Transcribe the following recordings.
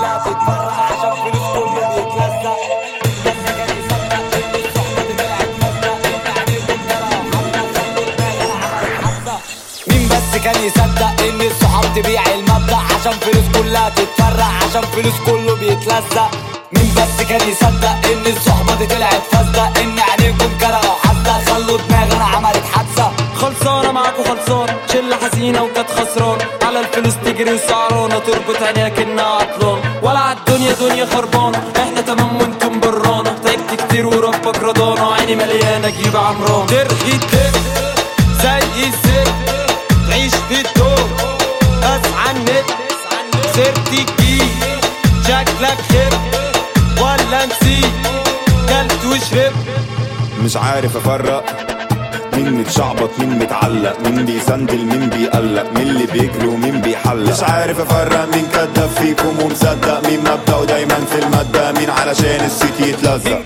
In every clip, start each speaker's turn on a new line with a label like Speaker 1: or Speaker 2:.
Speaker 1: كلها تتفرق عشان فلوس كله بيتلزق بس كان يصدق ان الصحبه دي طلعت فاسده ان عليكم جرى حتى خلوا دماغي عملت حادثه مين بس كان يصدق ان الصحاب تبيع المبدأ عشان فلوس كلها تتفرق عشان فلوس كله بيتلزق مين بس كان يصدق ان الصحبه دي طلعت فاسده ان عليكم كرهوا حتى خلوا دماغنا عملت حادثه
Speaker 2: خلصانة معاكوا خلصان شلة حزينة وكانت خسران على الفلوس تجري وسعرانة تربط عينيها كأنها عطلان ولا عالدنيا دنيا خربانة احنا تمام وانتم برانة تعبت كتير وربك رضانا عيني مليانة جيب عمران ترغي ترغي زي الزفت تعيش في الدور اسعى النت سرت الجيل شكلك خير ولا نسيت كلت وشربت
Speaker 3: مش عارف افرق مين متشعبط مين متعلق مين بيسندل مين بيقلق مين اللي بيجري ومين بيحلق مش عارف افرق مين كداب فيكم ومصدق مين مبدأه دايما في المادة مين علشان الصيت يتلزق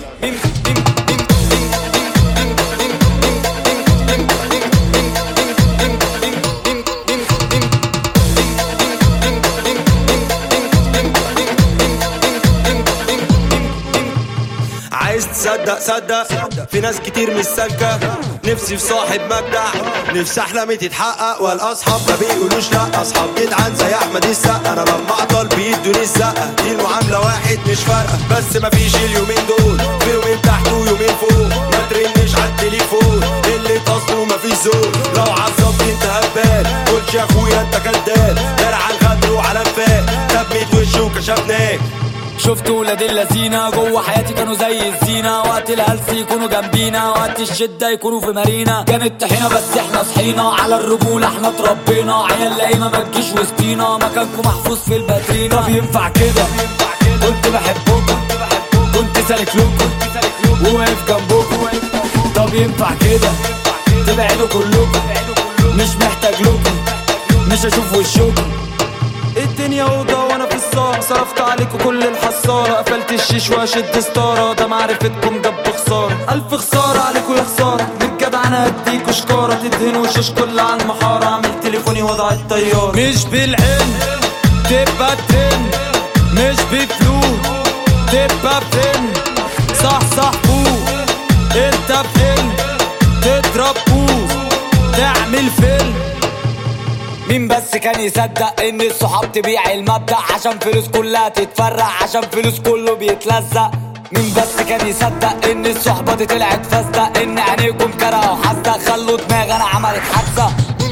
Speaker 4: عايز تصدق صدق في ناس كتير مش سالكة نفسي في صاحب مبدع نفسي احلامي تتحقق والاصحاب ما بيقولوش لا اصحاب جدعان زي احمد السقا انا لما اعطل بيدوني الزقه دي المعامله واحد مش فارقه بس ما فيش اليومين دول في يومين تحت ويومين فوق ما ترنش على التليفون اللي تصله ما فيش زول لو عصبت انت هبال قلت يا اخويا انت كداب درع الغدر وعلى انفاق تبت وشي وكشفناك
Speaker 1: شفت ولاد اللذينة جوه حياتي كانوا زي الزينة وقت الهلس يكونوا جنبينا وقت الشدة يكونوا في مارينا كانت طحينة بس احنا صحينا على الرجولة احنا اتربينا عيال لقينا ما تجيش وسطينا مكانكم محفوظ في الباترينا طب ينفع كده كنت بحبكم كنت سالك لكم وواقف جنبكم طب ينفع كده تبعدوا كلكم مش محتاج لكم مش هشوف وشكم
Speaker 2: الدنيا اوضه وانا في الصاله صرفت عليكم كل الحصاله قفلت الشيش واشد ستاره ده معرفتكم جاب خساره الف خساره عليكم يا خساره بالجدع انا هديكوا شكاره تدهنوا وشوش كل على المحاره اعمل تليفوني وضع الطياره
Speaker 1: مش بالعلم تبقى ترن مش بفلوس تبقى بفن صح صح فوق انت بفيلم تضرب بوز تعمل فيلم مين بس كان يصدق ان الصحاب تبيع المبدأ عشان فلوس كلها تتفرق عشان فلوس كله بيتلزق مين بس كان يصدق ان الصحبة دي طلعت فاسدة ان عينيكم كرهوا حاسة خلوا دماغنا عملت حادثة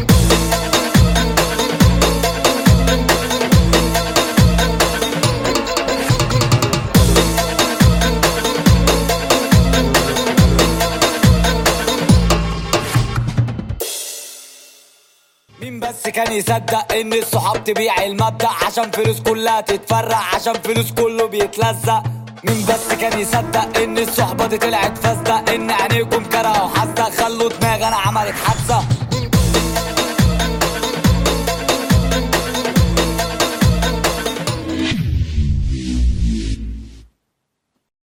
Speaker 1: مين بس كان يصدق ان الصحاب تبيع المبدأ عشان فلوس كلها تتفرق عشان فلوس كله بيتلزق مين بس كان يصدق ان الصحبة دي طلعت فاسدة ان عينيكم كرهوا حاسة خلوا دماغنا عملت حادثة